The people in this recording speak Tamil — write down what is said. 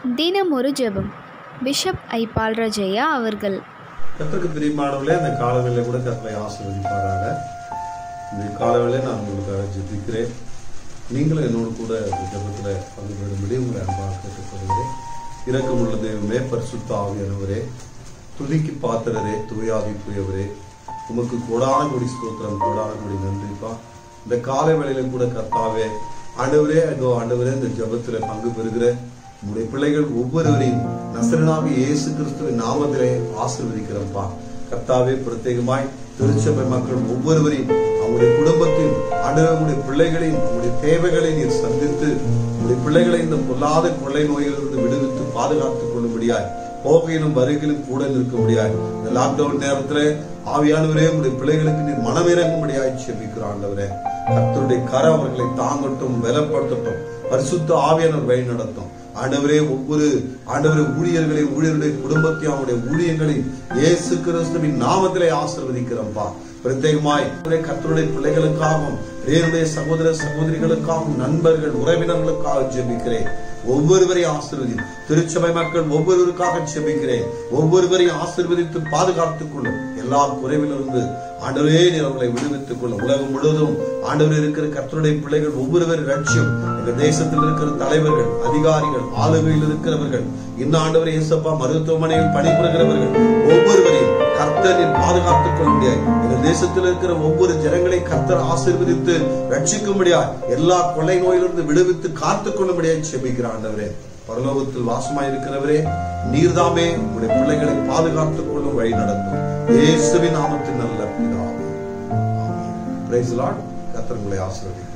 தினம் ஒரு ஜெபம் பிஷப் ஐ பால்ராஜையா அவர்கள் கர்த்தருக்கு பிரியமானவர்களே அந்த காலவேளை கூட கர்த்தரை ஆசீர்வதிப்பாராக இந்த காலவேளை நான் உங்களுக்காக ஜெபிக்கிறேன் நீங்களும் என்னோடு கூட இந்த ஜெபத்தில் பங்கு பெறும்படி உங்களை அன்பாக கேட்டுக்கொள்கிறேன் இரக்கமுள்ள தெய்வமே பரிசுத்த ஆவியானவரே துதிக்கு பாத்திரரே துவையாதி தூயவரே உமக்கு கோடான கொடி ஸ்தோத்திரம் கோடான கொடி நன்றிப்பா இந்த காலை வேளையில கூட கர்த்தாவே ஆண்டவரே அதோ ஆண்டவரே இந்த ஜெபத்துல பங்கு பெறுகிற உங்களுடைய பிள்ளைகள் ஒவ்வொருவரையும் நசரனாக இயேசு கிறிஸ்துவின் நாமத்திலே ஆசீர்வதிக்கிறோம்ப்பா கர்த்தாவே பிரத்யேகமாய் திருச்சபை மக்கள் ஒவ்வொருவரையும் அவங்களுடைய குடும்பத்தையும் ஆண்டவர் உங்களுடைய பிள்ளைகளையும் உங்களுடைய தேவைகளை நீர் சந்தித்து உங்களுடைய பிள்ளைகளை இந்த பொல்லாத கொள்ளை நோயிலிருந்து விடுவித்து பாதுகாத்துக் கொள்ளும்படியாய் போகையிலும் வருகையிலும் கூட நிற்க முடியாது இந்த லாக்டவுன் நேரத்துல ஆவியானவரே உங்களுடைய பிள்ளைகளுக்கு நீர் மனமிறங்கும்படியாய் செபிக்கிறோம் ஆண்டவரே கர்த்தருடைய கரை அவர்களை தாங்கட்டும் பலப்படுத்தட்டும் பரிசுத்த ஆவியானவர் வழி நடத்தும் ஆண்டவரே ஒவ்வொரு ஆண்டவரே ஊழியர்களை ஊழியருடைய குடும்பத்தையும் அவருடைய ஊழியர்களையும் இயேசு கிறிஸ்துவின் நாமத்திலே ஆசீர்வதிக்கிறோம்ப்பா பிரத்யேகமாய் கர்த்தருடைய பிள்ளைகளுக்காகவும் என்னுடைய சகோதர சகோதரிகளுக்காகவும் நண்பர்கள் உறவினர்களுக்காக ஜெபிக்கிறேன் ஒவ்வொருவரையும் ஆசீர்வதி திருச்சபை மக்கள் ஒவ்வொருவருக்காக ஜெபிக்கிறேன் ஒவ்வொருவரையும் ஆசீர்வதித்து பாதுகாத்துக் கொள்ளும் எல்லா குறைவிலிருந்து ஆண்டவரே நீர் அவர்களை விடுவித்துக் கொள்ளும் உலகம் முழுவதும் ஆண்டவர் இருக்கிற கர்த்தருடைய பிள்ளைகள் ஒவ்வொருவரும் லட்சியம் எங்க தேசத்தில் இருக்கிற தலைவர்கள் அதிகாரிகள் ஆளுகையில் இருக்கிறவர்கள் இந்த ஆண்டவர் இயேசப்பா மருத்துவமனையில் பணிபுரிகிறவர்கள் ஒவ்வொருவரையும் கர்த்தரின் பாதுகாத்துக் கொள்ள முடியாது எங்க தேசத்தில் இருக்கிற ஒவ்வொரு ஜனங்களை கர்த்தர் ஆசீர்வதித்து ரட்சிக்கும்படியா எல்லா கொள்ளை நோயிலிருந்து விடுவித்து காத்துக் கொள்ளும்படியாக செபிக்கிற ஆண்டவரே பரலோகத்தில் வாசமாய் இருக்கிறவரே நீர்தாமே உங்களுடைய பிள்ளைகளை பாதுகாத்துக் கொள்ளும் வழி நடத்தும் இயேசுவின் நாமத்தின் நல்ல பிதாவே ஆமென். Praise the Lord. கர்த்தர் உங்களை ஆசீர்வதிக்கிறார்